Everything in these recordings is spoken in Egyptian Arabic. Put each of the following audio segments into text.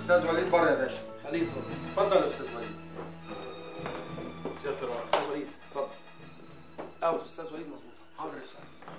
استاذ وليد بره يا باشا خليه يتفضل اتفضل يا استاذ وليد سياده الرئيس استاذ وليد اتفضل اوت استاذ وليد مظبوط حاضر يا سيدي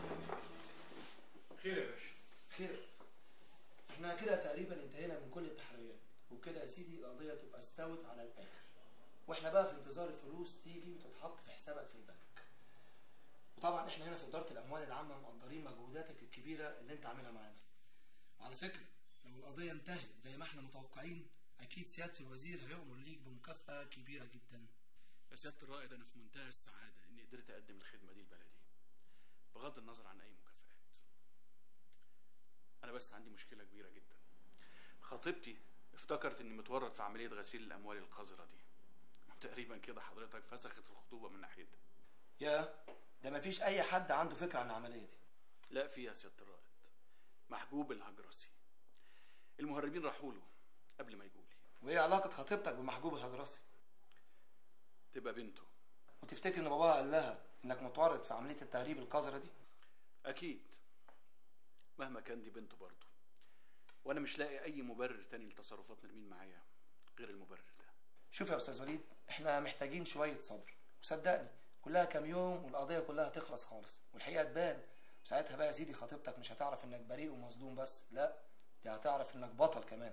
خير يا باشا خير احنا كده تقريبا انتهينا من كل التحريات وبكده يا سيدي القضيه تبقى استوت على الاخر واحنا بقى في انتظار الفلوس تيجي وتتحط في حسابك في البنك وطبعا احنا هنا في اداره الاموال العامه مقدرين مجهوداتك الكبيره اللي انت عاملها معانا وعلى فكره لو القضيه انتهت زي ما احنا متوقعين اكيد سياده الوزير هيؤمر ليك بمكافاه كبيره جدا يا سيادة الرائد أنا في منتهى السعادة إني قدرت أقدم الخدمة دي لبلدي بغض النظر عن أي مكافآت أنا بس عندي مشكلة كبيرة جدا خطيبتي افتكرت إني متورط في عملية غسيل الأموال القذرة دي تقريبا كده حضرتك فسخت الخطوبة من ناحيتها يا ده مفيش اي حد عنده فكره عن العمليه دي لا في يا سيادة الرائد محجوب الهجرسي المهربين راحوا له قبل ما يجولي وايه علاقه خطيبتك بمحجوب الهجرسي تبقى بنته وتفتكر ان باباها قال لها انك متورط في عمليه التهريب القذره دي أكيد مهما كان دي بنته برضه وأنا مش لاقي أي مبرر تاني لتصرفات نرمين معايا غير المبرر ده شوف يا استاذ وليد احنا محتاجين شويه صبر وصدقني كلها كام يوم والقضيه كلها تخلص خالص والحقيقه تبان وساعتها بقى يا سيدي خطيبتك مش هتعرف انك بريء ومظلوم بس لا دي هتعرف انك بطل كمان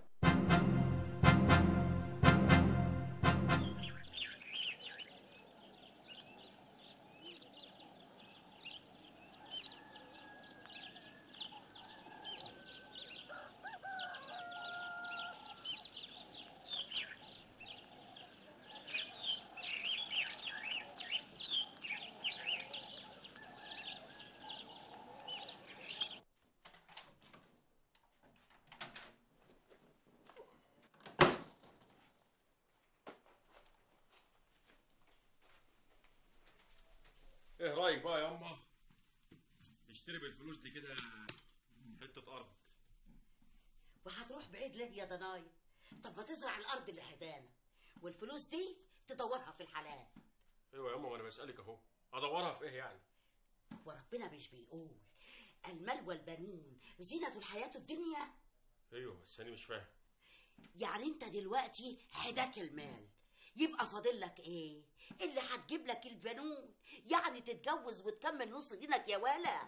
ايه رايك بقى يا اما نشتري بالفلوس دي كده حته ارض وهتروح بعيد ليه يا ضناي طب ما تزرع الارض اللي هدانا والفلوس دي تدورها في الحلال ايوه يا اما وانا بسالك اهو ادورها في ايه يعني وربنا مش بيقول المال والبنون زينة الحياة الدنيا ايوه بس انا مش فاهم يعني انت دلوقتي حداك المال يبقى فاضل لك ايه اللي هتجيب لك البنون يعني تتجوز وتكمل نص دينك يا ولا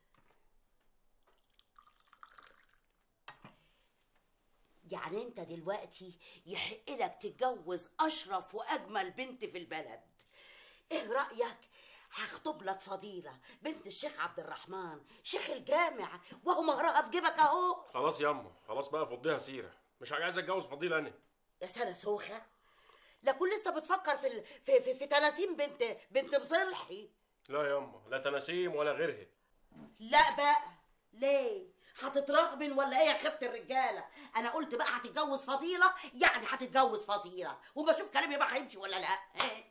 يعني انت دلوقتي يحق لك تتجوز اشرف واجمل بنت في البلد ايه رايك هخطب لك فضيله بنت الشيخ عبد الرحمن شيخ الجامع وهو مهرها في جيبك اهو خلاص يا اما خلاص بقى فضيها سيره مش عايز اتجوز فضيله انا يا سنة سوخة لكن لسه بتفكر في ال... في في, في تناسيم بنت بنت مصلحي لا يا اما لا تناسيم ولا غيرها لا بقى ليه هتترغبن ولا ايه يا خيبة الرجالة انا قلت بقى هتتجوز فضيلة يعني هتتجوز فضيلة وبشوف كلامي بقى هيمشي ولا لا ها؟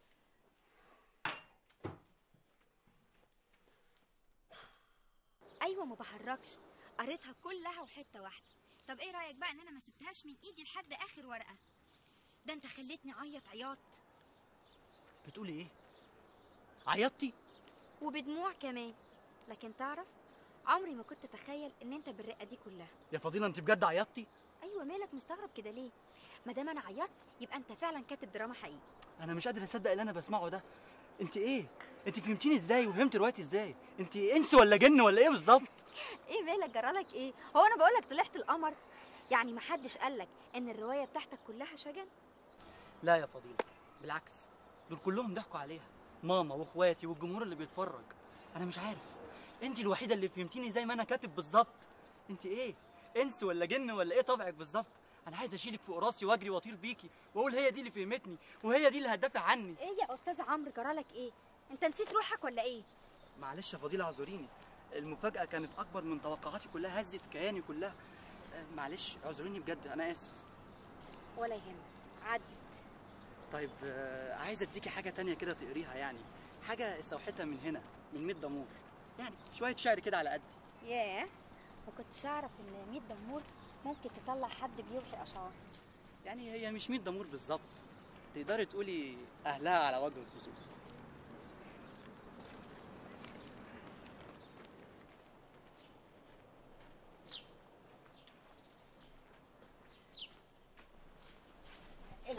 ايوه ما بحركش قريتها كلها وحته واحده طب ايه رايك بقى ان انا ما سبتهاش من ايدي لحد اخر ورقه ده انت خليتني اعيط عياط بتقولي ايه عيطتي وبدموع كمان لكن تعرف عمري ما كنت اتخيل ان انت بالرقه دي كلها يا فضيله انت بجد عيطتي ايوه مالك مستغرب كده ليه ما دام انا عيطت يبقى انت فعلا كاتب دراما حقيقي انا مش قادر اصدق اللي انا بسمعه ده انت ايه انت فهمتيني ازاي وفهمت روايتي ازاي انت انس ولا جن ولا ايه بالظبط ايه مالك جرالك ايه هو انا بقولك طلعت القمر يعني محدش قالك ان الروايه بتاعتك كلها شجن لا يا فضيله بالعكس دول كلهم ضحكوا عليها ماما واخواتي والجمهور اللي بيتفرج انا مش عارف انت الوحيده اللي فهمتيني زي ما انا كاتب بالظبط انت ايه انس ولا جن ولا ايه طبعك بالظبط انا عايز اشيلك فوق راسي واجري واطير بيكي واقول هي دي اللي فهمتني وهي دي اللي هتدافع عني ايه يا استاذ عمرو جرالك ايه انت نسيت روحك ولا ايه معلش يا فضيله اعذريني المفاجاه كانت اكبر من توقعاتي كلها هزت كياني كلها آه، معلش اعذروني بجد انا اسف ولا يهمك عدت طيب آه، عايز اديكي حاجه تانية كده تقريها يعني حاجه استوحيتها من هنا من ميت دمور يعني شويه شعر كده على قدي ياه ما كنتش اعرف ان 100 دمور ممكن تطلع حد بيوحي اشعار يعني هي مش ميت دمور بالظبط تقدري تقولي اهلها على وجه الخصوص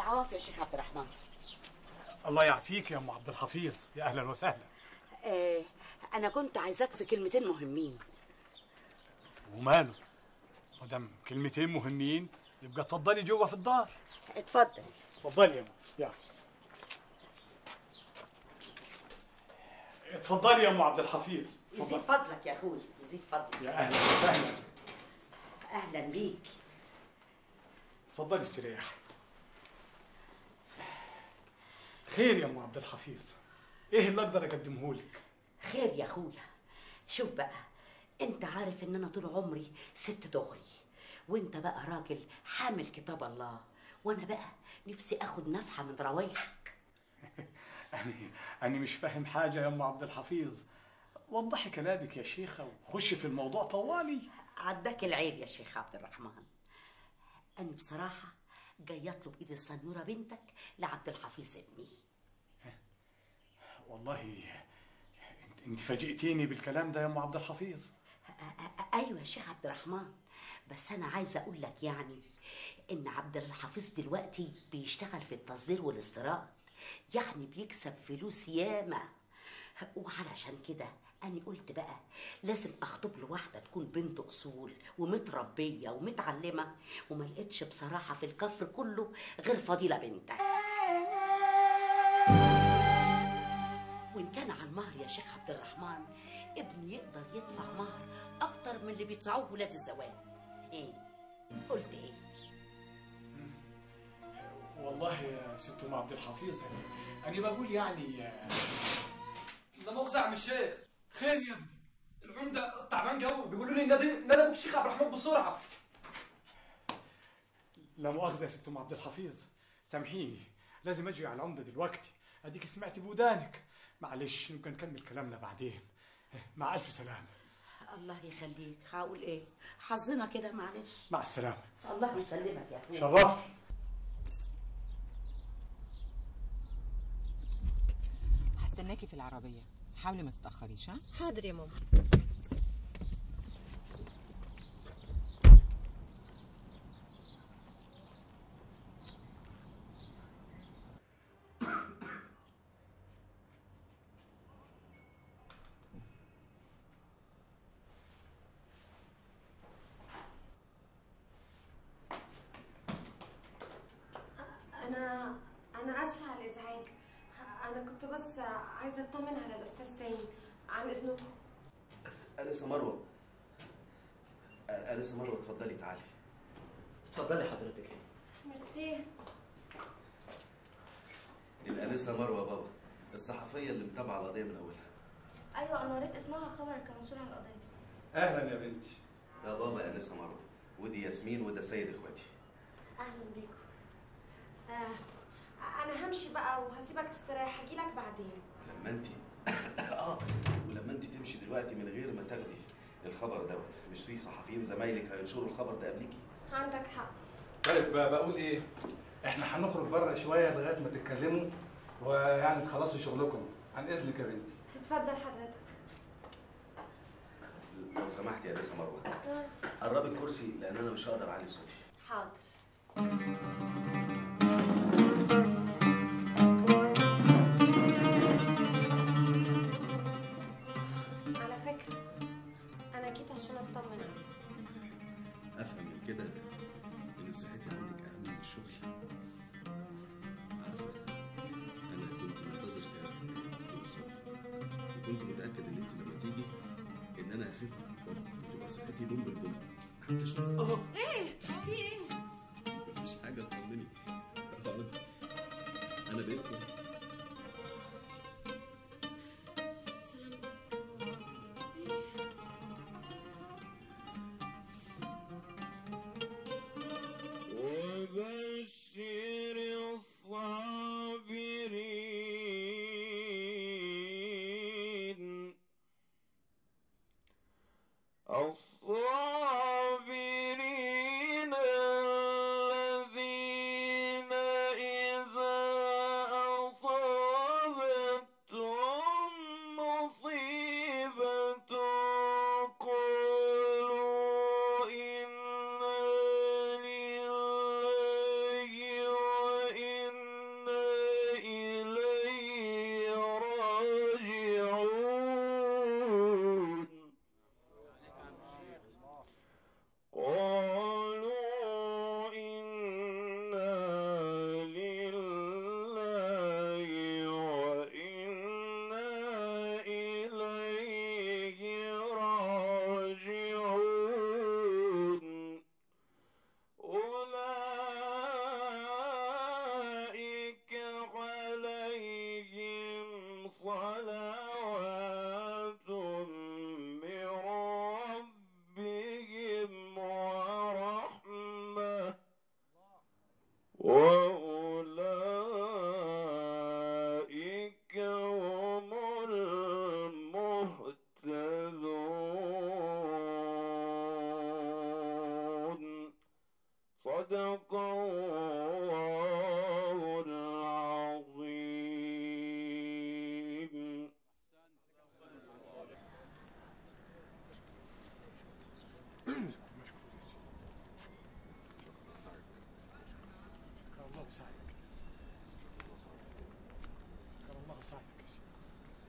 العوافي يا شيخ عبد الرحمن الله يعافيك يا ام عبد الحفيظ يا اهلا وسهلا آه انا كنت عايزاك في كلمتين مهمين وماله مدام كلمتين مهمين يبقى اتفضلي جوه في الدار اتفضل اتفضلي يا ام يا اتفضلي يا ام عبد الحفيظ يزيد اتفضلي فضلك يا اخوي يزيد فضلك يا اهلا وسهلا اهلا بيك اتفضلي استريحي خير يا ام عبد الحفيظ ايه اللي اقدر اقدمه لك خير يا اخويا شوف بقى انت عارف ان انا طول عمري ست دغري وانت بقى راجل حامل كتاب الله وانا بقى نفسي اخد نفحه من روايحك أنا أنا مش فاهم حاجة يا أم عبد الحفيظ وضحي كلامك يا شيخة وخش في الموضوع طوالي عداك العيب يا شيخ عبد الرحمن انا بصراحه جاي اطلب ايد السنوره بنتك لعبد الحفيظ ابني والله انت, انت فاجئتيني بالكلام ده يا أم عبد الحفيظ أ- أ- ايوه يا شيخ عبد الرحمن بس انا عايزه اقول لك يعني ان عبد الحفيظ دلوقتي بيشتغل في التصدير والاستيراد يعني بيكسب فلوس ياما وعلشان كده انا قلت بقى لازم اخطب له واحده تكون بنت اصول ومتربيه ومتعلمه وما لقيتش بصراحه في الكفر كله غير فضيله بنتك وان كان على المهر يا شيخ عبد الرحمن ابني يقدر يدفع مهر اكتر من اللي بيدفعوه ولاد الزواج ايه قلت ايه والله يا ست أم عبد الحفيظ أنا أنا بقول يعني لا مؤاخذة يا عم الشيخ خير يا ابني العمدة تعبان جو بيقولوا لي نادي نادي ابوك الشيخ عبد الرحمن بسرعة لا مؤاخذة يا ست أم عبد الحفيظ سامحيني لازم أجي على العمدة دلوقتي أديك سمعت بودانك معلش نبقى نكمل كلامنا بعدين مع ألف سلامة الله يخليك هقول ايه حظنا كده معلش مع السلامة الله يسلمك يا اخويا شرفتي هستناكي في العربية حاولي ما تتأخريش ها حاضر يا ماما أنا أنا آسفة على الإزعاج أنا كنت بس عايزة أطمن على الأستاذ سامي عن إذنكم أنسة مروة أنسة مروة اتفضلي تعالي اتفضلي حضرتك ميرسي الأنسة مروة بابا الصحفية اللي متابعة القضية من أولها ايوه انا قريت اسمها خبر كان مشهور عن القضيه اهلا يا بنتي ده بابا يا أنسة مروة ودي ياسمين وده سيد إخواتي أهلا بيكم آه أنا همشي بقى وهسيبك تستريح هجيلك بعدين لما أنت آه ولما أنت تمشي دلوقتي من غير ما تاخدي الخبر دوت مش في صحفيين زمايلك هينشروا الخبر ده قبليكي عندك حق طيب بقى بقول ايه احنا هنخرج بره شويه لغايه ما تتكلموا ويعني تخلصوا شغلكم عن اذنك يا بنتي اتفضل حضرتك لو سمحت يا أنسة مروة آه، قربي الكرسي لأن أنا مش هقدر أعلي صوتي حاضر على فكرة أنا جيت عشان أطمن عليك افهم من كده ان صحتي عندك اهم من الشغل عارفه انا كنت منتظر زيارتك بفارغ الصبر وكنت متاكد ان انت لما تيجي ان انا هخف وتبقى صحتي بوم بالبوم حتى اشوف اه إيه؟ في إيه؟ مفيش حاجه تطمني اقعدي انا بقيت كويس وبشر الصابرين الصابرين الذين إذا صدق الله العظيم شكر الله سعيك شكر الله سعيك يا سيدي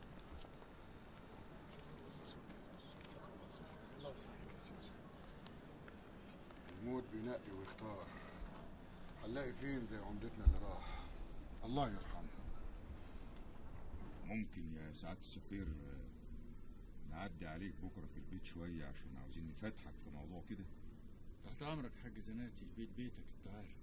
شكر الله سعيك يا سيدي الموت بينقي ويختار هنلاقي فين زي عمدتنا اللي راح الله يرحمه ممكن يا سعادة السفير آه، نعدي عليك بكرة في البيت شوية عشان عاوزين نفتحك في موضوع كده تحت امرك يا حاج زناتي البيت بيتك انت عارف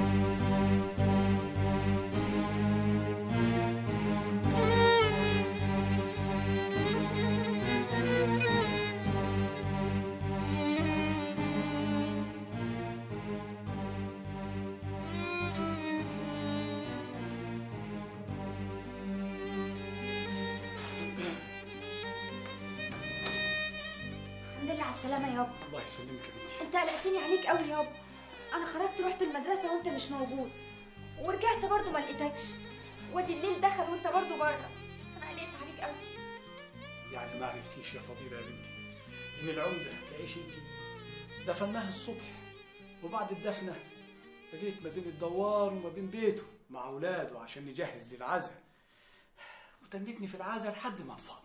الحمد لله على السلامة يابا الله يسلمك يا بنتي انت قلقتني عليك قوي يابا انا خرجت رحت المدرسة وانت مش موجود ورجعت برضو ما لقيتكش وادي الليل دخل وانت برضو بره انا قلقت عليك قوي يعني ما عرفتيش يا فضيلة يا بنتي إن العمدة تعيش أنت دفناها الصبح وبعد الدفنة بقيت ما بين الدوار وما بين بيته مع أولاده عشان نجهز للعزاء وتنتني في العزاء لحد ما انفض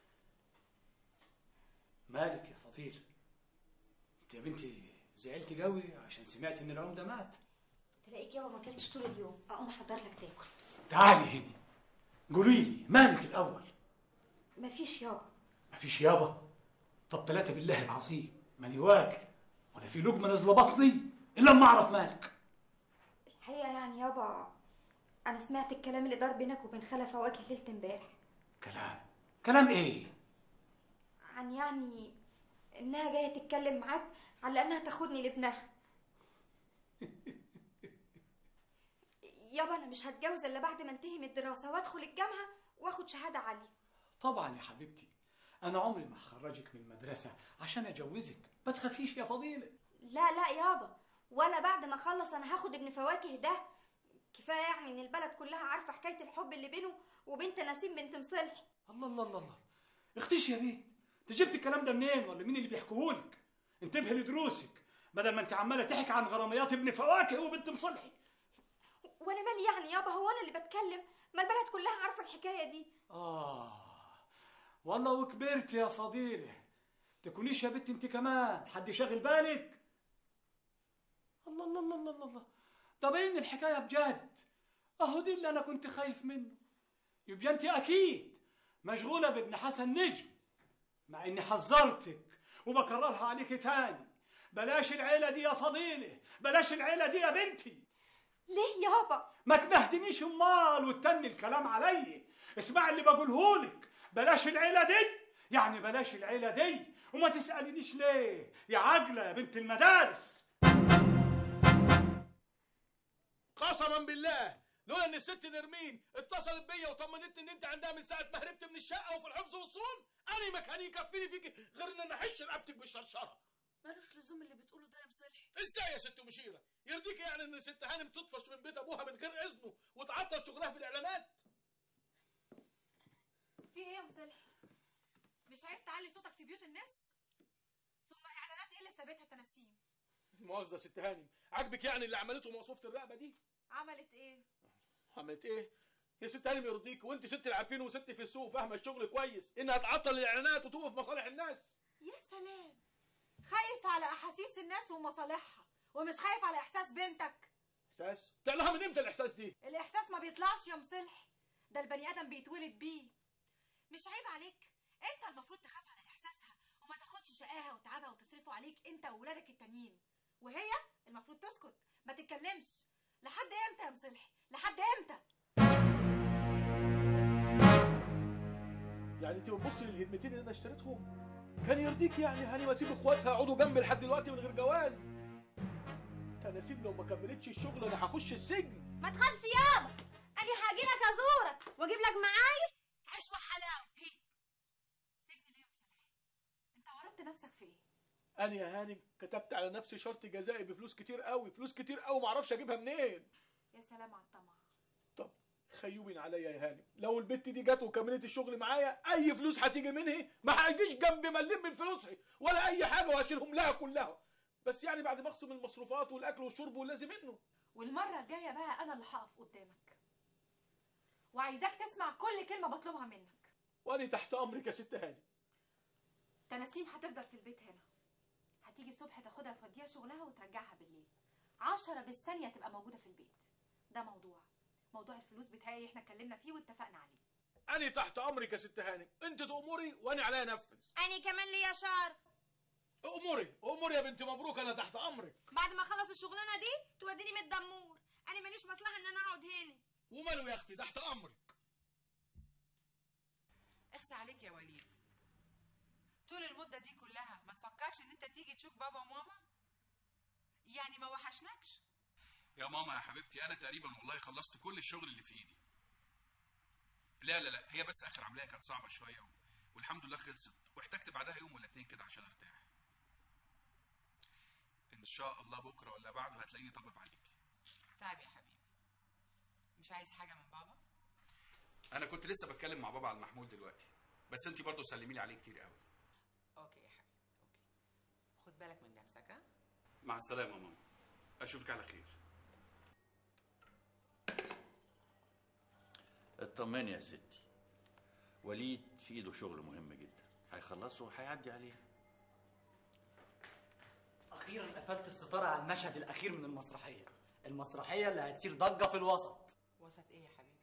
مالك يا فضيلة انت يا بنتي زعلتي قوي عشان سمعت ان العمدة مات تلاقيك يابا ما اكلتش طول اليوم اقوم احضر لك تاكل تعالي هنا قولي لي مالك الأول مفيش يابا مفيش يابا طب ثلاثة بالله العظيم ماني واكل ولا في لقمة نازلة بطني إلا لما أعرف مالك الحقيقة يعني يابا انا سمعت الكلام اللي دار بينك وبين خالة فواكه ليلة امبارح كلام كلام إيه؟ عن يعني انها جاية تتكلم معاك على انها تاخدني لابنها يابا انا مش هتجوز الا بعد ما انتهي من الدراسة وادخل الجامعة واخد شهادة عالية طبعا يا حبيبتي أنا عمري ما هخرجك من المدرسة عشان أجوزك ما تخافيش يا فضيلة لا لا يابا ولا بعد ما اخلص انا هاخد ابن فواكه ده كفايه يعني ان البلد كلها عارفه حكايه الحب اللي بينه وبنت نسيم بنت مصلحي الله الله الله الله اختيش يا بنت انت جبت الكلام ده منين ولا مين اللي بيحكوهولك انتبهي لدروسك بدل ما انت عماله تحكي عن غراميات ابن فواكه وبنت مصلحي وانا مالي يعني يابا هو انا اللي بتكلم ما البلد كلها عارفه الحكايه دي آه والله وكبرت يا فضيلة تكونيش يا بنت انت كمان حد شاغل بالك الله الله الله الله الله ده باين الحكاية بجد اهو دي اللي انا كنت خايف منه يبقى انت اكيد مشغولة بابن حسن نجم مع اني حذرتك وبكررها عليك تاني بلاش العيلة دي يا فضيلة بلاش العيلة دي يا بنتي ليه يابا ما تنهدنيش امال وتتني الكلام علي اسمع اللي بقولهولك بلاش العيله دي يعني بلاش العيله دي وما تسالنيش ليه يا عجله يا بنت المدارس قسما بالله لولا ان الست نرمين اتصلت بيا وطمنتني ان انت عندها من ساعه ما هربت من الشقه وفي الحفظ والصون انا ما كان يكفيني فيك غير ان انا احش رقبتك بالشرشره ملوش لزوم اللي بتقوله ده يا مصلحي ازاي يا ست مشيره يرضيك يعني ان ست هانم تطفش من بيت ابوها من غير اذنه وتعطل شغلها في الاعلانات في ايه يا مصلح مش عيب تعلي صوتك في بيوت الناس ثم اعلانات ايه اللي سابتها تنسيم مؤاخذه يا ست هانم عاجبك يعني اللي عملته موصوفه الرقبه دي عملت ايه عملت ايه يا ست هانم يرضيك وانت ست اللي عارفين وست في السوق فاهمه الشغل كويس انها تعطل الاعلانات وتوقف مصالح الناس يا سلام خايف على احاسيس الناس ومصالحها ومش خايف على احساس بنتك احساس تعلها من امتى الاحساس دي الاحساس ما بيطلعش يا مصلح ده البني ادم بيتولد بيه مش عيب عليك انت المفروض تخاف على احساسها وما تاخدش شقاها وتعبها وتصرفه عليك انت واولادك التانيين وهي المفروض تسكت ما تتكلمش لحد امتى يا مصلحي لحد امتى يعني انت بتبصي للهدمتين اللي انا اشتريتهم كان يرضيك يعني هاني واسيب اخواتها يقعدوا جنبي لحد دلوقتي من غير جواز تناسيب لو ما كملتش الشغل انا هخش السجن ما تخافش يابا انا هاجي لك ازورك واجيب لك معايا عيش وحلاوه هي سجن ليه يا مصلحي انت ورطت نفسك في ايه انا يا هانم كتبت على نفسي شرط جزائي بفلوس كتير قوي فلوس كتير قوي معرفش اجيبها منين يا سلام على الطمع طب خيوبين عليا يا هانم لو البت دي جت وكملت الشغل معايا اي فلوس هتيجي منها ما هيجيش جنب مليم من فلوسها ولا اي حاجه وهشيلهم لها كلها بس يعني بعد ما اخصم المصروفات والاكل والشرب واللازم منه والمره الجايه بقى انا اللي هقف قدامك وعايزاك تسمع كل كلمه بطلبها منك وانا تحت امرك يا ست هانم تنسيم هتفضل في البيت هنا هتيجي الصبح تاخدها توديها شغلها وترجعها بالليل عشرة بالثانية تبقى موجودة في البيت ده موضوع موضوع الفلوس بتاعي احنا اتكلمنا فيه واتفقنا عليه انا تحت امرك يا ست هانم انت تأمري وانا عليا انفذ أنا كمان ليا شعر اموري اموري يا بنت مبروك انا تحت امرك بعد ما أخلص الشغلانة دي توديني من الدمور أنا ماليش مصلحة إن أنا أقعد هنا وماله يا اختي تحت امرك اخسى عليك يا وليد طول المدة دي كلها ما تفكرش ان انت تيجي تشوف بابا وماما يعني ما وحشناكش يا ماما يا حبيبتي انا تقريبا والله خلصت كل الشغل اللي في ايدي لا لا لا هي بس اخر عمليه كانت صعبه شويه و... والحمد لله خلصت واحتجت بعدها يوم ولا اتنين كده عشان ارتاح ان شاء الله بكره ولا بعده هتلاقيني طبب عليكي طيب يا حبيبي مش عايز حاجة من بابا انا كنت لسه بتكلم مع بابا على المحمول دلوقتي بس انت برضه سلمي لي عليه كتير قوي اوكي يا حبيبي اوكي خد بالك من نفسك ها مع السلامه يا ماما اشوفك على خير اطمني يا ستي وليد في ايده شغل مهم جدا هيخلصه وهيعدي عليه اخيرا قفلت الستاره على المشهد الاخير من المسرحيه المسرحيه اللي هتثير ضجه في الوسط وسط ايه يا حبيبي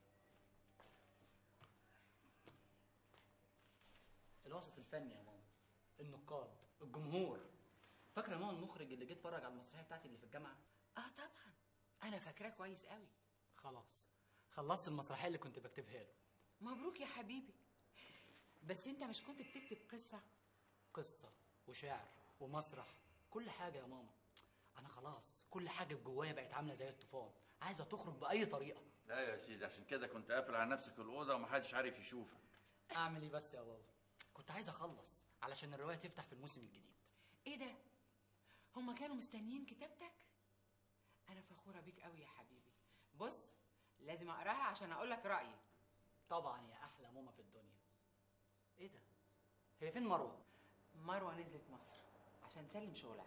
الوسط الفني يا ماما النقاد الجمهور فاكره يا ماما المخرج اللي جه اتفرج على المسرحيه بتاعتي اللي في الجامعه اه طبعا انا فاكراه كويس قوي خلاص خلصت المسرحيه اللي كنت بكتبها له مبروك يا حبيبي بس انت مش كنت بتكتب قصة قصه وشعر ومسرح كل حاجه يا ماما انا خلاص كل حاجه جوايا بقت عامله زي الطوفان عايزه تخرج باي طريقه لا يا سيدي عشان كده كنت قافل على نفسك الاوضه ومحدش عارف يشوفك اعمل ايه بس يا بابا كنت عايز اخلص علشان الروايه تفتح في الموسم الجديد ايه ده هما كانوا مستنيين كتابتك انا فخورة بيك قوي يا حبيبي بص لازم اقراها عشان اقول لك رأيي طبعا يا احلى ماما في الدنيا ايه ده هي فين مروه مروة نزلت مصر عشان تسلم شغلها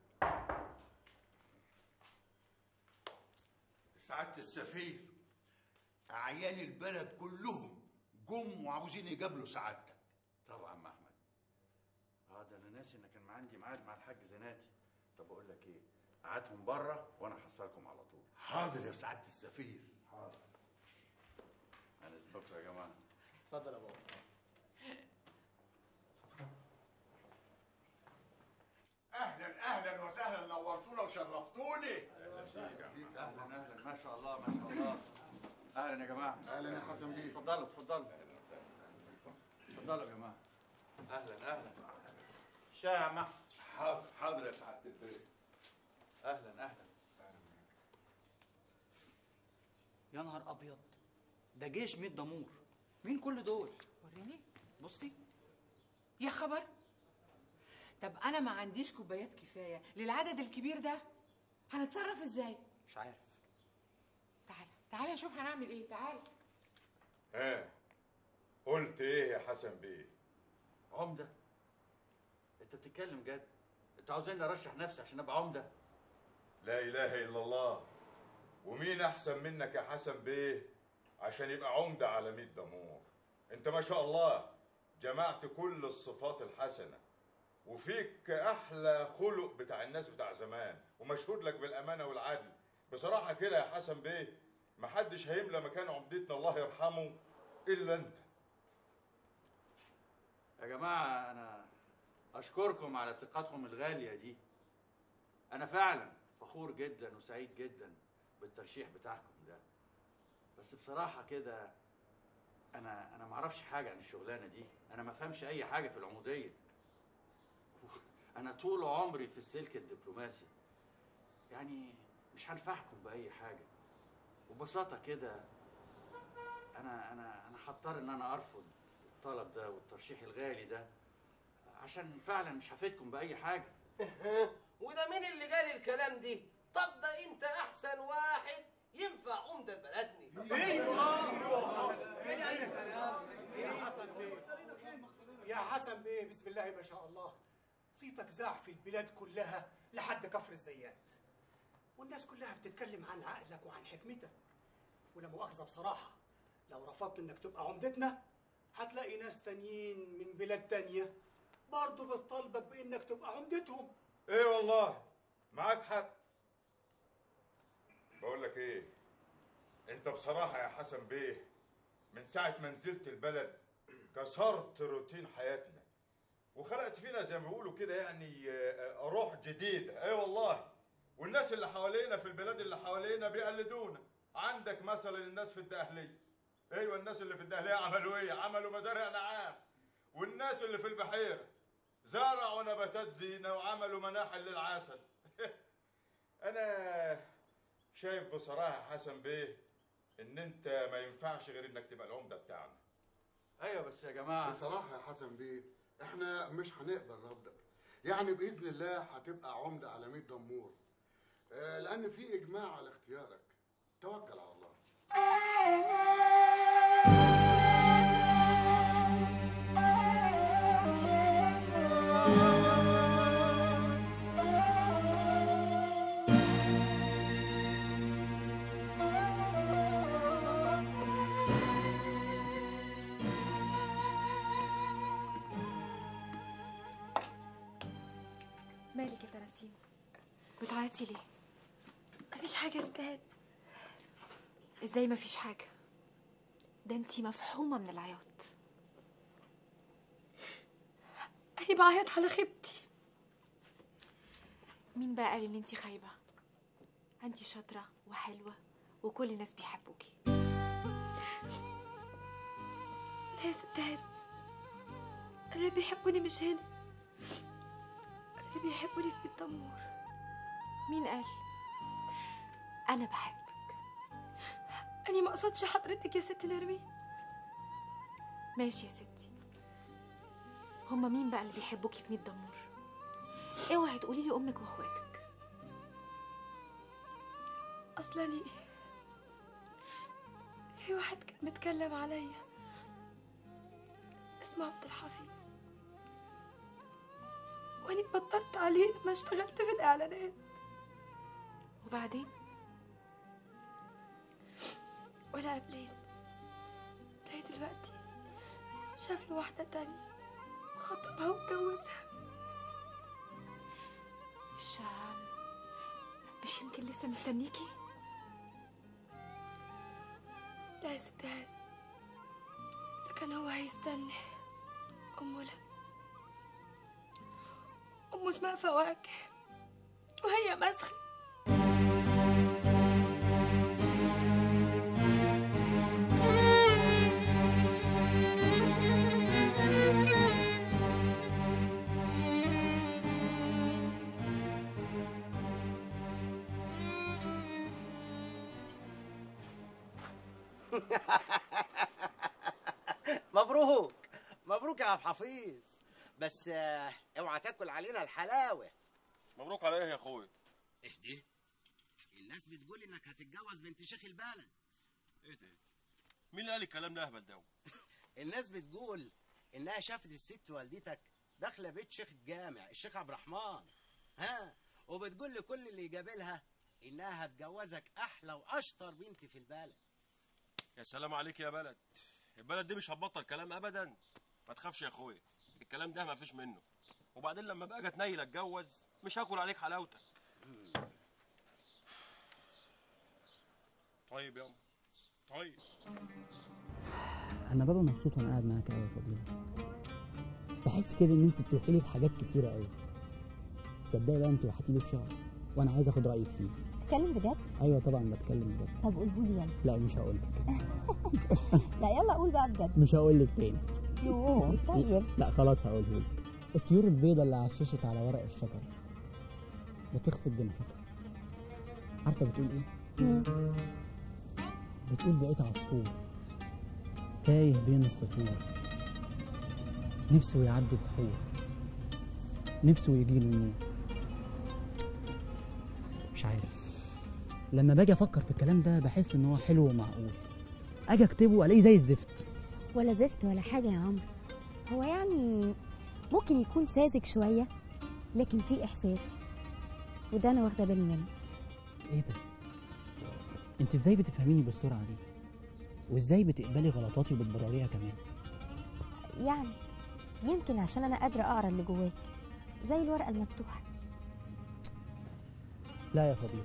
سعادة السفير أعيان البلد كلهم جم وعاوزين يقابلوا سعادتك طبعا ما احمد اه ده انا ناسي ان كان عندي ميعاد مع الحاج زناتي طب اقول لك ايه قعدهم بره وانا هحصلكم على طول حاضر يا سعادة السفير حاضر انا بكره يا جماعه اتفضل يا بابا أهلا أهلا وسهلا نورتونا وشرفتوني اهلا اهلا ما شاء الله ما شاء الله اهلا يا جماعه اهلا يا حسن بيه اتفضلوا اتفضلوا اتفضلوا يا جماعه اهلا اهلا شاي يا عم احمد حاضر حاضر يا سعادة البيت اهلا اهلا يا نهار ابيض ده جيش 100 دمور مين كل دول وريني بصي يا خبر طب انا ما عنديش كوبايات كفاية للعدد الكبير ده هنتصرف ازاي مش عارف تعال تعال اشوف هنعمل ايه تعال ها قلت ايه يا حسن بيه عمده انت بتتكلم جد انت عاوزاني ارشح نفسي عشان ابقى عمده لا اله الا الله ومين احسن منك يا حسن بيه عشان يبقى عمده على 100 دمور انت ما شاء الله جمعت كل الصفات الحسنه وفيك احلى خلق بتاع الناس بتاع زمان ومشهود لك بالامانه والعدل بصراحه كده يا حسن بيه محدش هيملى مكان عمدتنا الله يرحمه الا انت يا جماعه انا اشكركم على ثقتكم الغاليه دي انا فعلا فخور جدا وسعيد جدا بالترشيح بتاعكم ده بس بصراحه كده انا انا ما اعرفش حاجه عن الشغلانه دي انا ما فهمش اي حاجه في العموديه انا طول عمري في السلك الدبلوماسي يعني مش هنفعكم باي حاجه وببساطه كده انا انا انا هضطر ان انا ارفض الطلب ده والترشيح الغالي ده عشان فعلا مش هفيدكم باي حاجه وده مين اللي قال الكلام دي طب ده انت احسن واحد ينفع عمده بلدني يا حسن بيه يا حسن بيه بسم الله ما شاء الله صيتك زاع في البلاد كلها لحد كفر الزيات والناس كلها بتتكلم عن عقلك وعن حكمتك ولا مؤاخذة بصراحة لو رفضت انك تبقى عمدتنا هتلاقي ناس تانيين من بلاد تانية برضه بتطالبك بانك تبقى عمدتهم ايه والله معاك حق بقول لك ايه انت بصراحه يا حسن بيه من ساعه ما نزلت البلد كسرت روتين حياتنا وخلقت فينا زي ما بيقولوا كده يعني آه، آه، روح جديده اي والله والناس اللي حوالينا في البلاد اللي حوالينا بيقلدونا عندك مثلا الناس في الدقهليه ايوه الناس اللي في الدقهليه عملوا ايه عملوا مزارع نعام والناس اللي في البحيره زرعوا نباتات زينه وعملوا مناحل للعسل انا شايف بصراحه يا حسن بيه ان انت ما ينفعش غير انك تبقى العمده بتاعنا ايوه بس يا جماعه بصراحة يا حسن بيه احنا مش هنقدر نرفضك يعني بإذن الله هتبقى عمدة على 100 دمور آه، لأن في إجماع على اختيارك توكل على الله مالك يا تنسيم بتعيطي ليه مفيش حاجه استاهل ازاي مفيش حاجه ده انتي مفحومه من العياط انا بعيط على خيبتي مين بقى قال ان انتي خايبه انتي شاطره وحلوه وكل الناس بيحبوكي لا يا ستات اللي بيحبوني مش هنا اللي بيحبوني في بيت دمور مين قال انا بحبك انا ما اقصدش حضرتك يا ست نرمي ماشي يا ستي هما مين بقى اللي بيحبوكي في ميت دمور اوعي تقولي لي امك واخواتك اصلا أنا في واحد كان متكلم عليا اسمه عبد الحفيظ وانا اتبطرت عليه لما اشتغلت في الاعلانات وبعدين ولا قبلين تلاقي دلوقتي شاف له واحدة تانية وخطبها واتجوزها مش مش يمكن لسه مستنيكي لا يا ستات إذا كان هو هيستنى أمه لا أمه اسمها فواكه وهي مسخة مبروك مبروك يا عبد الحفيظ بس آه، اوعى تاكل علينا الحلاوه مبروك على ايه يا اخويا اهدي الناس بتقول انك هتتجوز بنت شيخ البلد ايه ده مين اللي قال الكلام ده اهبل ده الناس بتقول انها شافت الست والدتك داخله بيت شيخ الجامع الشيخ عبد الرحمن ها وبتقول لكل اللي يقابلها انها هتجوزك احلى واشطر بنت في البلد يا سلام عليك يا بلد البلد دي مش هتبطل كلام ابدا ما تخافش يا اخويا الكلام ده ما فيش منه وبعدين لما بقى جت نايله اتجوز مش هاكل عليك حلاوتك طيب يا طيب انا بابا مبسوط وانا قاعد معاك قوي يا فضيله بحس كده ان انت بتوحي لي بحاجات كتيره قوي تصدقي بقى انت وحيتي لي بشهر وانا عايز اخد رايك فيه تتكلم بجد ايوه طبعا بتكلم بجد طب قوله لي يلا لا مش هقول لك لا يلا قول بقى بجد مش هقول لك تاني يوه طيب لا خلاص هقوله لك الطيور البيضاء اللي عششت على ورق الشجر بتخفض جناحاتها عارفه بتقول ايه بتقول بقيت عصفور تايه بين السطور نفسه يعدي بحور نفسه يجي له النور مش عارف لما باجي افكر في الكلام ده بحس ان هو حلو ومعقول اجي اكتبه الاقيه زي الزفت ولا زفت ولا حاجة يا عمرو هو يعني ممكن يكون ساذج شوية لكن فيه إحساس وده أنا واخدة بالي منه ايه ده انت ازاي بتفهميني بالسرعه دي وازاي بتقبلي غلطاتي وبتبرريها كمان يعني يمكن عشان أنا قادرة أقرأ اللي جواك زي الورقة المفتوحة لا يا فضيله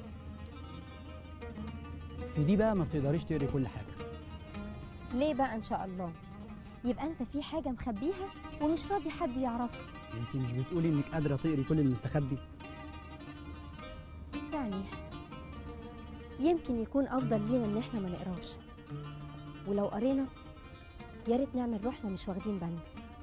في دي بقى ما بتقدريش تقري كل حاجه ليه بقى إن شاء الله يبقى أنت في حاجة مخبيها ومش راضي حد يعرفها انت مش بتقولي انك قادره تقري كل المستخبي يعني يمكن يكون أفضل لينا إن إحنا ما نقراش ولو قرينا يا ريت نعمل روحنا مش واخدين بالنا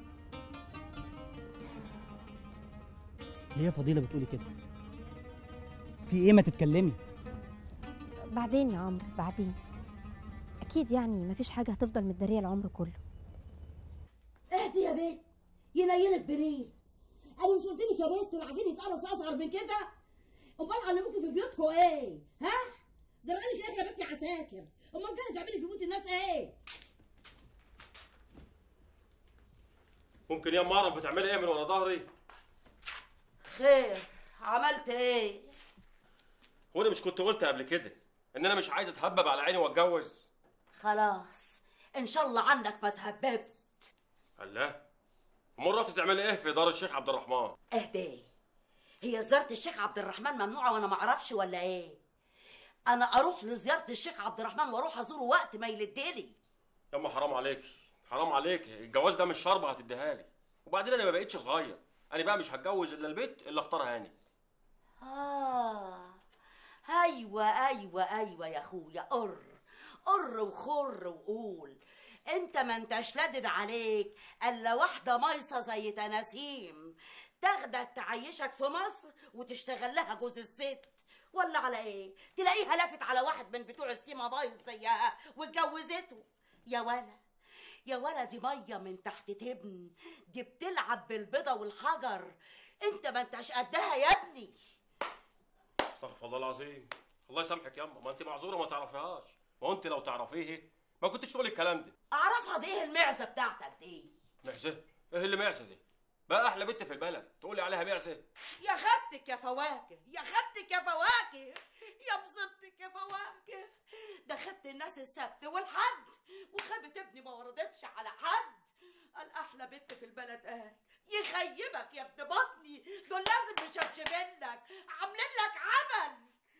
ليه يا فضيله بتقولي كده في ايه ما تتكلمي بعدين يا عمرو بعدين أكيد يعني مفيش حاجة هتفضل متدارية العمر كله اهدي يا بنت ينيلك بنين انا مش قلت لك يا بنت العجين يتقرص اصغر من كده امال علموكي في بيوتكم ايه ها جرالك ايه يا بنت يا عساكر امال جايه تعملي في بيوت الناس ايه ممكن يا ام اعرف بتعملي ايه من ورا ظهري خير عملت ايه هو انا مش كنت قلت قبل كده ان انا مش عايز اتهبب على عيني واتجوز خلاص ان شاء الله عنك ما تهببت الله امال رحت تعملي ايه في دار الشيخ عبد الرحمن اهدي هي زيارة الشيخ عبد الرحمن ممنوعة وانا ما اعرفش ولا ايه انا اروح لزيارة الشيخ عبد الرحمن واروح ازوره وقت ما يلدلي يا ام حرام عليك حرام عليك الجواز ده مش شربة هتديها لي وبعدين انا ما بقتش صغير انا بقى مش هتجوز الا البيت اللي اختارها هاني اه ايوه ايوه ايوه يا اخويا قر قر وخر وقول انت ما انتش لادد عليك الا واحده مايصه زي تناسيم تاخدك تعيشك في مصر وتشتغل لها جوز الست ولا على ايه تلاقيها لافت على واحد من بتوع السيما بايظ زيها واتجوزته يا ولا يا ولا دي ميه من تحت تبن دي بتلعب بالبيضه والحجر انت ما انتش قدها يا ابني استغفر الله العظيم الله يسامحك ياما ما انت معذوره ما تعرفيهاش ما هو انت لو تعرفيه ما كنتش تقولي الكلام ده اعرفها دي ايه المعزه بتاعتك دي معزه ايه اللي معزه دي بقى احلى بنت في البلد تقولي عليها معزه يا خبتك يا فواكه يا خبتك يا فواكه يا مصيبتك يا فواكه ده خبت الناس السبت والحد وخبت ابني ما وردتش على حد قال احلى بنت في البلد قال يخيبك يا ابن بطني دول لازم مشبشبينك عاملين لك عمل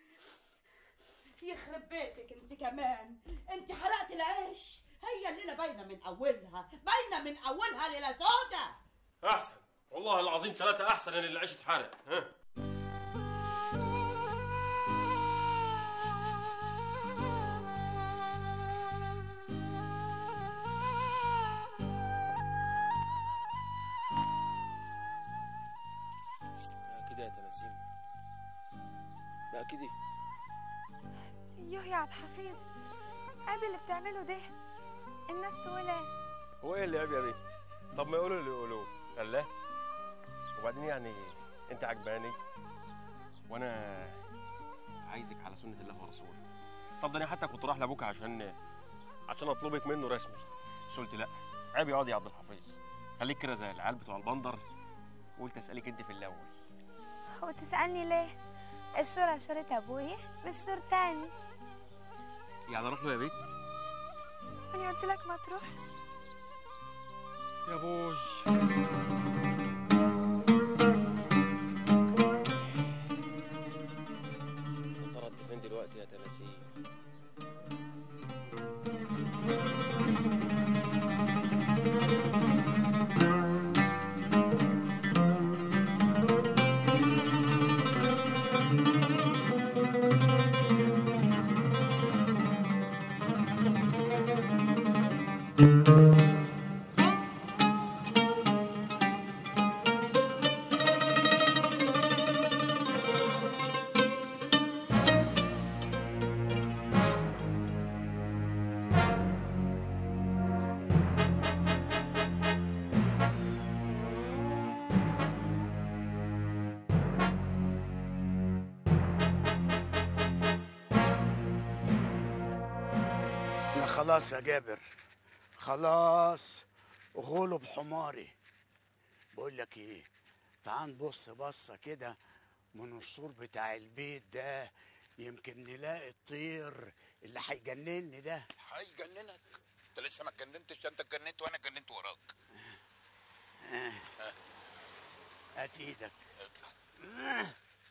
يخرب بيتك انت كمان انت حرقت العيش هي الليله باينه من اولها باينه من اولها ليله سودا احسن والله العظيم ثلاثة احسن ان العيش اتحرق ها بقى كده يا تناسيم بقى كده يوه يا عبد الحفيظ عيب اللي بتعمله ده الناس تقول ايه هو ايه اللي عيب يا بيه طب ما يقولوا اللي يقولوه الله وبعدين يعني انت عجباني وانا عايزك على سنه الله ورسوله طب ده انا حتى كنت رايح لابوك عشان عشان اطلبك منه رسمي بس قلت لا عيب يا قاضي يا عبد الحفيظ خليك كده زي العيال بتوع البندر وقلت اسالك انت في الاول هو تسألني ليه الشورى شورة ابويا مش شور تاني يعني اروح له يا بيت انا قلت لك ما تروحش يا بوي يا ترى انت فين دلوقتي يا تناسيم خلاص يا جابر خلاص غلب حماري بقول لك ايه تعال نبص بصه كده من السور بتاع البيت ده يمكن نلاقي الطير اللي هيجنني ده هيجننك انت لسه ما اتجننتش انت اتجننت وانا اتجننت وراك آه. ها. هات ايدك اطلع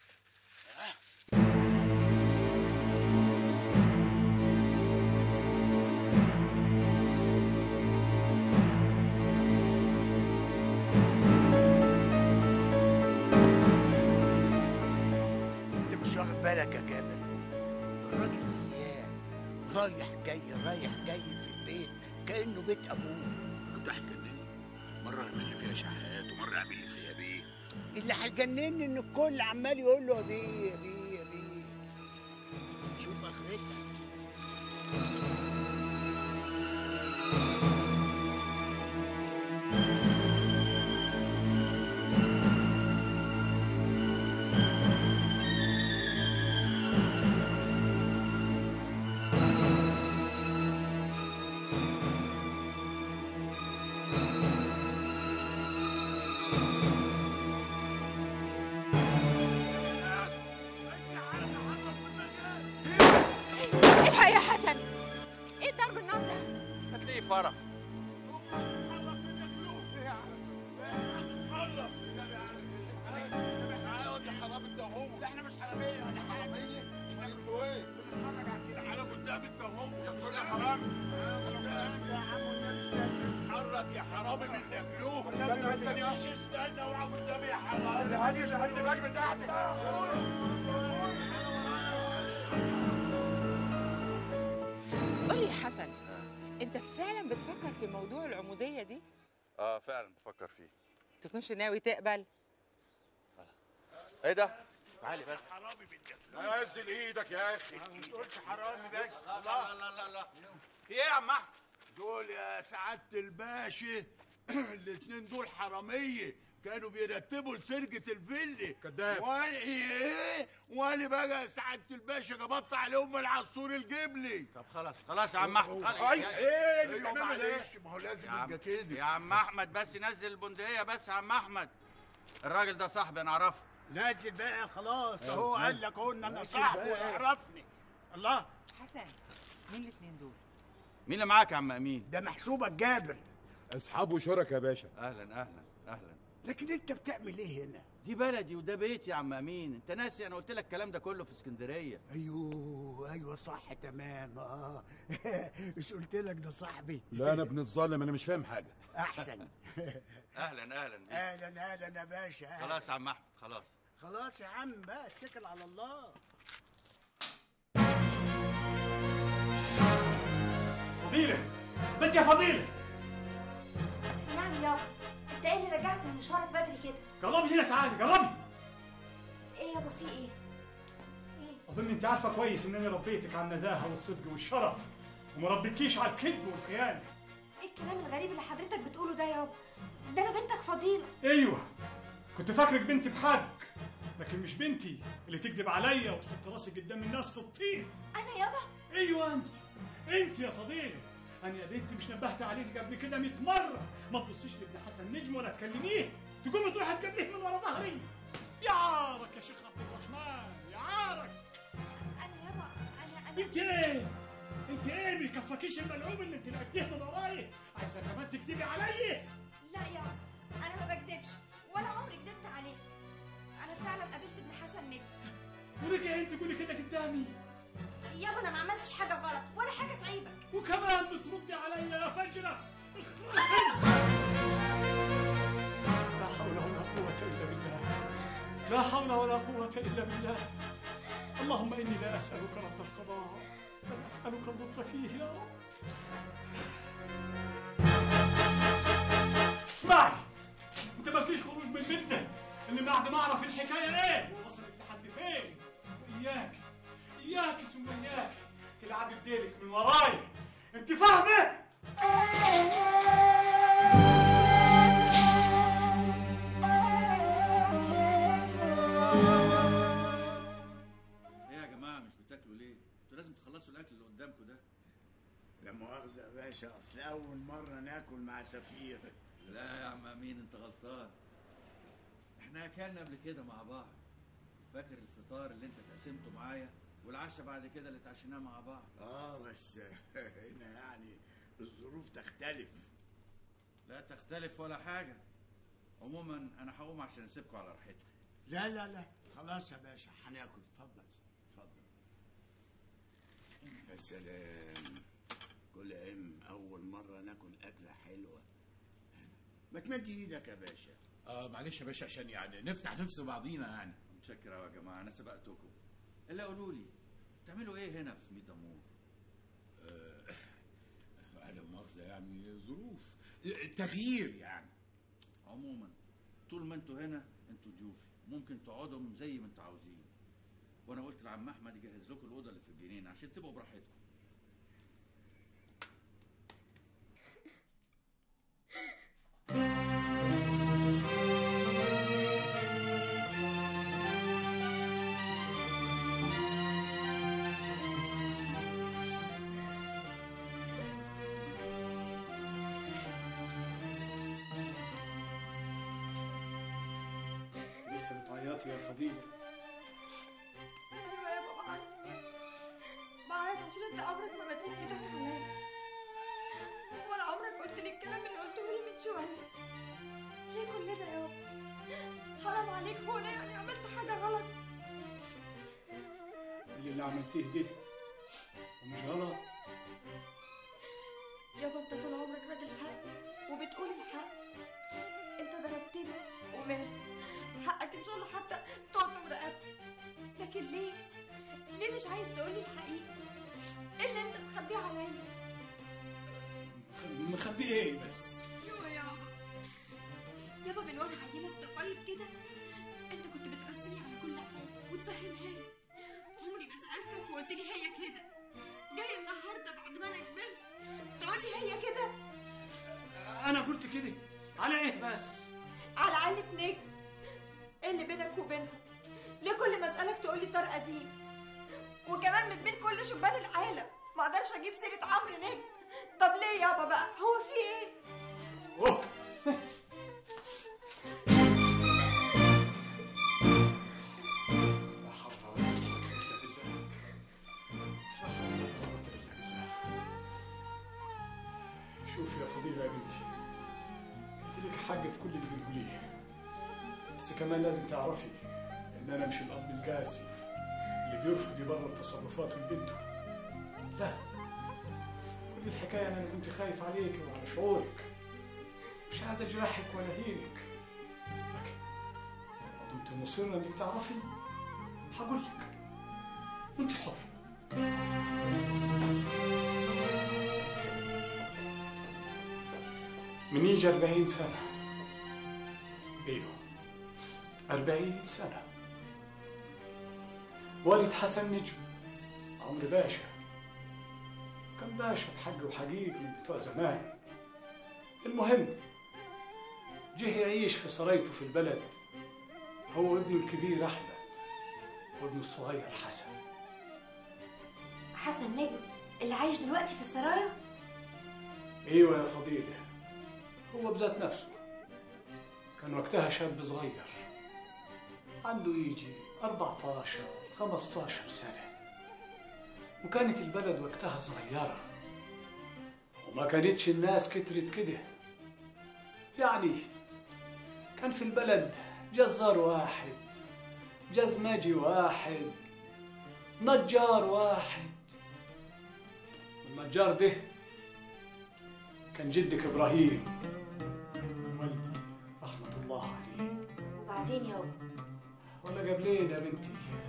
انت مش واخد بالك يا جابر الراجل مليان رايح جاي رايح جاي في البيت كانه بيت ابوه انت هتجنني مره يعمل لي فيها شحات ومره يعمل لي فيها بيه اللي هيجنني ان الكل عمال يقول له يا بيه يا بيه يا بيه شوف اخرتها الحق يا حسن ايه ضرب النار ده هتلاقيه فرح احنا مش حراميه احنا حراميه احنا انتوا ايه؟ بنتفرج على كده على قدام انت وهو يا حرامي اتحرك يا حرامي من نجلوه استنى بس ثانية استنى اوعى قدامي يا حرامي هاتي اللي هاتي الباج بتاعتك قول لي يا حسن انت فعلا بتفكر في موضوع العموديه دي اه فعلا بفكر فيه تكونش ناوي تقبل ايه ده تعالي بس نزل ايدك يا اخي ما تقولش حرامي بس لا لا لا لا لا في ايه يا عم احمد؟ دول يا سعادة الباشا الاتنين دول حرامية كانوا بيرتبوا لسرقة الفيلا كداب. وانا ايه؟ وانا بقى يا سعادة الباشا جبطت عليهم العصفور الجبلي طب خلاص خلاص يا عم احمد خلاص. أي، يا- ايه اللي ايوه بتعمله ده؟ معلش ما هو لازم يا عم- يبقى كده. يا عم احمد بس نزل البندقيه بس يا عم احمد الراجل ده صاحبي انا اعرفه نازل بقى خلاص أيوة. اهو قال لك اهو ان انا نازل صاحبه بقى. ويعرفني الله حسن مين الاثنين دول مين اللي معاك يا عم امين ده محسوبك جابر اصحاب وشركاء يا باشا اهلا اهلا اهلا لكن انت بتعمل ايه هنا دي بلدي وده بيتي يا عم امين انت ناسي انا قلت لك الكلام ده كله في اسكندريه ايوه ايوه صح تمام اه مش قلت لك ده صاحبي لا انا ابن الظالم انا مش فاهم حاجه احسن اهلا اهلا بيك. اهلا اهلا يا باشا أهلاً. خلاص يا عم احمد خلاص خلاص يا عم بقى اتكل على الله فضيلة بنت يا فضيلة نعم يابا انت ايه اللي رجعك من مشوارك بدري كده جربي هنا تعالي جربي ايه يابا في ايه اظن انت عارفه كويس ان انا ربيتك على النزاهه والصدق والشرف وما ربيتكيش على الكذب والخيانه ايه الكلام الغريب اللي حضرتك بتقوله ده يابا ده انا بنتك فضيله ايوه كنت فاكرك بنتي بحق لكن مش بنتي اللي تكذب عليا وتحط راسك قدام الناس في الطين انا يابا ايوه انت انت يا فضيله انا يا بنتي مش نبهت عليك قبل كده 100 مره ما تبصيش لابن حسن نجم ولا تكلميه تقومي تروحي تقابليه من ورا ظهري يا عارك يا شيخ عبد الرحمن يا عارك انا يابا انا انا انت ايه انت ايه ما يكفكيش الملعوب اللي انت لعبتيه من وراي عايزه كمان تكذبي عليا لا يابا انا ما بكدبش ولا عمري كدبت عليك انا فعلا قابلت ابن حسن نجم ورجعي انت تقولي كده قدامي يابا انا ما عملتش حاجه غلط ولا حاجه تعيبك وكمان بتردي عليا يا فجرة لا حول ولا قوة إلا بالله لا حول ولا قوة إلا بالله اللهم إني لا أسألك رد القضاء بل أسألك اللطف فيه يا رب اسمعي انت ما فيش خروج من بنته اللي بعد ما اعرف الحكايه ايه وصلت لحد فين واياك اياك ثم اياك تلعبي بديلك من وراي انت فاهمه ايه يا جماعه مش بتاكلوا ليه انتوا لازم تخلصوا الاكل اللي قدامكم ده لا مؤاخذة يا باشا أصل أول مرة ناكل مع سفير لا يا عم امين انت غلطان احنا اكلنا قبل كده مع بعض فاكر الفطار اللي انت تقسمته معايا والعشاء بعد كده اللي اتعشيناه مع بعض آه بس هنا يعني الظروف تختلف لا تختلف ولا حاجه عموما انا هقوم عشان اسيبكم على راحتكم لا لا لا خلاص يا باشا هناكل اتفضل اتفضل يا سلام كل ام اول مره ناكل اكله حلوه ما تمد ايدك يا باشا اه معلش يا باشا عشان يعني نفتح نفس بعضينا يعني متشكر قوي يا جماعه انا سبقتكم الا قولوا لي بتعملوا ايه هنا في ميت دمور لا مؤاخذة يعني ظروف تغيير يعني عموما طول ما انتوا هنا انتوا ضيوفي ممكن تقعدوا زي ما انتوا عاوزين وانا قلت لعم احمد يجهز لكم الاوضه اللي في الجنينه عشان تبقوا براحتكم لسه بتعيطي يا فضيلة ايوه يا بابا بعيط بعيط عشان انت عمرك ما مديت ايدك عليا ولا عمرك قلت لي الكلام اللي قلته لي من شويه ليه كل ده يابا حرام عليك هو انا يعني عملت حاجه غلط كل اللي عملتيه ده ومش غلط يابا انت طول عمرك راجل حق وبتقول الحق انت ضربتني ومات حقك ان شاء الله حتى تقطم رقبتي لكن ليه ليه مش عايز تقولي الحقيقه ايه اللي انت مخبيه عليا مخ- مخبي ايه بس يوه يابا يابا من وانا عيله طفايل كده انت كنت بترسلي على كل حاجه وتفهمها لي عمري ما سالتك وقلت لي هي كده جاي النهارده بعد ما انا كبرت تقول لي هي كده انا قلت كده على ايه بس على عينة نجم ايه اللي بينك وبينها ليه كل ما اسالك تقول لي طارق قديم وكمان من بين كل شبان العالم ما اقدرش اجيب سيره عمرو نجم طب ليه يابا بقى هو في ايه أوه. لا حول ولا قوة إلا بالله. لا حول ولا قوة إلا بالله. شوفي يا فضيلة يا بنتي انت لك حق في كل اللي بتقوليه بس كمان لازم تعرفي ان انا مش الاب القاسي اللي بيرفض يبرر تصرفاته لبنته لا كل الحكايه ان انا كنت خايف عليك وعلى شعورك مش عايز اجرحك ولا اهينك لكن ما دمت مصرة انك تعرفي هقول لك وانت حر من يجي أربعين سنة ايوه أربعين سنة والد حسن نجم عمرو باشا كان باشا بحق وحقيق من بتوع زمان المهم جه يعيش في سرايته في البلد هو وابنه الكبير أحمد وابنه الصغير حسن حسن نجم اللي عايش دلوقتي في السرايا ايوه يا فضيلة هو بذات نفسه كان وقتها شاب صغير عنده يجي 14 15 سنة وكانت البلد وقتها صغيرة وما كانتش الناس كترت كده يعني كان في البلد جزار واحد جزمجي واحد نجار واحد النجار ده كان جدك ابراهيم والدي رحمه الله عليه وبعدين يابا ولا قبلين يا بنتي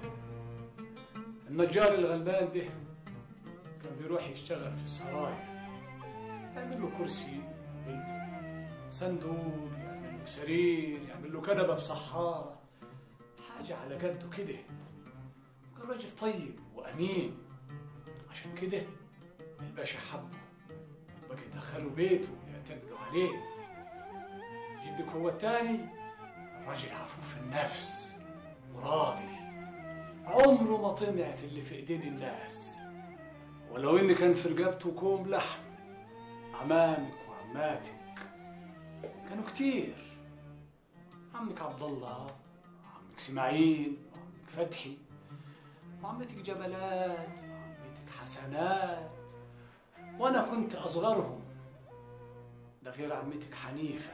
النجار الغلبان ده كان بيروح يشتغل في السرايا يعمل له كرسي يعمل له صندوق يعمل له سرير يعمل له كنبه بصحاره حاجه على قده كده كان راجل طيب وامين عشان كده الباشا حبه بقى يدخلوا بيته ويعتمدوا عليه جدك هو التاني الراجل عفوف النفس وراضي عمره ما طمع في اللي في ايدين الناس ولو ان كان في رقبته كوم لحم عمامك وعماتك كانوا كتير عمك عبد الله وعمك اسماعيل وعمك فتحي وعمتك جمالات وعمتك حسنات وانا كنت اصغرهم ده غير عمتك حنيفه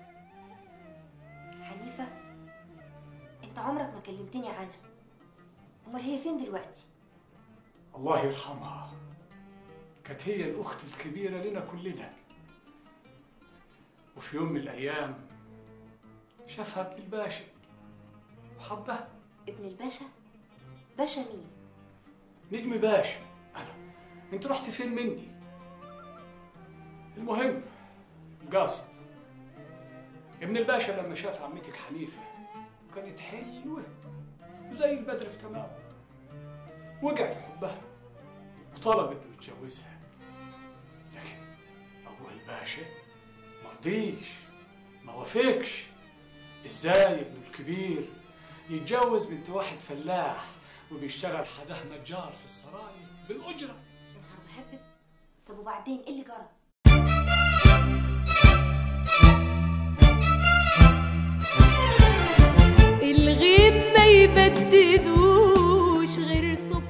حنيفة انت عمرك ما كلمتني عنها امال هي فين دلوقتي الله يرحمها كانت هي الأخت الكبيرة لنا كلنا وفي يوم من الأيام شافها ابن الباشا وحبها ابن الباشا باشا مين نجم باشا أنا أنت رحت فين مني المهم القصد ابن الباشا لما شاف عمتك حنيفة كانت حلوة وزي البدر في تمام وقع في حبها وطلب انه يتجوزها لكن ابوها الباشا ما رضيش ما وافقش ازاي ابنه الكبير يتجوز بنت واحد فلاح وبيشتغل حداه نجار في السرايا بالاجره نهار مهبب طب وبعدين ايه اللي جرى الغيب ما يبددوش غير صبح